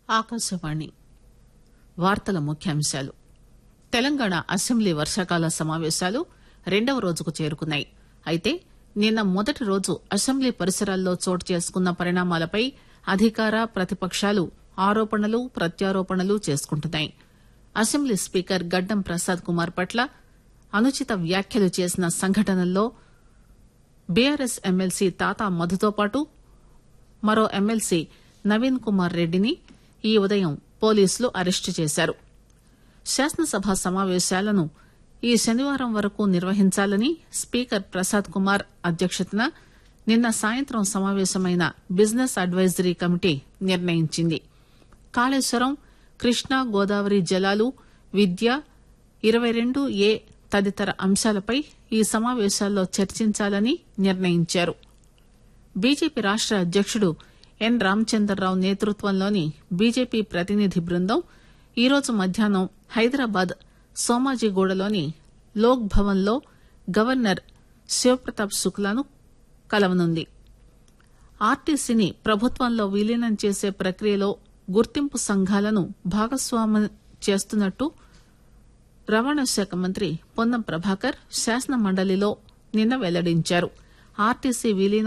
ఆకాశవాణి వార్తల ముఖ్యాంశాలు తెలంగాణ అసెంబ్లీ వర్షాకాల సమావేశాలు రెండవ రోజుకు చేరుకున్నాయి అయితే నిన్న మొదటి రోజు అసెంబ్లీ పరిసరాల్లో చోటు చేసుకున్న పరిణామాలపై అధికార ప్రతిపకాలు ఆరోపణలు ప్రత్యారోపణలు చేసుకుంటున్నాయి అసెంబ్లీ స్పీకర్ గడ్డం ప్రసాద్ కుమార్ పట్ల అనుచిత వ్యాఖ్యలు చేసిన సంఘటనల్లో బీఆర్ఎస్ ఎమ్మెల్సీ తాతా మధుతో పాటు మరో ఎమ్మెల్సీ నవీన్ కుమార్ రెడ్డిని ఈ ఉదయం పోలీసులు అరెస్టు చేశారు శాసనసభ సమావేశాలను ఈ శనివారం వరకు నిర్వహించాలని స్పీకర్ ప్రసాద్ కుమార్ అధ్యక్షతన నిన్న సాయంత్రం సమావేశమైన బిజినెస్ అడ్వైజరీ కమిటీ నిర్ణయించింది కాళేశ్వరం కృష్ణా గోదావరి జలాలు విద్య ఇరవై రెండు ఏ తదితర అంశాలపై ఈ సమావేశాల్లో చర్చించాలని నిర్ణయించారు బీజేపీ రాష్ట అధ్యకుడు ఎన్ రామచంద్రరావు నేతృత్వంలోని బీజేపీ ప్రతినిధి బృందం ఈరోజు మధ్యాహ్నం హైదరాబాద్ సోమాజిగూడలోని లోక్ భవన్ లో గవర్నర్ శివప్రతాప్ శుక్లాను కలవనుంది ఆర్టీసీని ప్రభుత్వంలో విలీనం చేసే ప్రక్రియలో గుర్తింపు సంఘాలను భాగస్వామ్యం చేస్తున్నట్టు రవాణా శాఖ మంత్రి పొన్నం ప్రభాకర్ శాసన మండలిలో నిన్న వెల్లడించారు ఆర్టీసీ విలీనం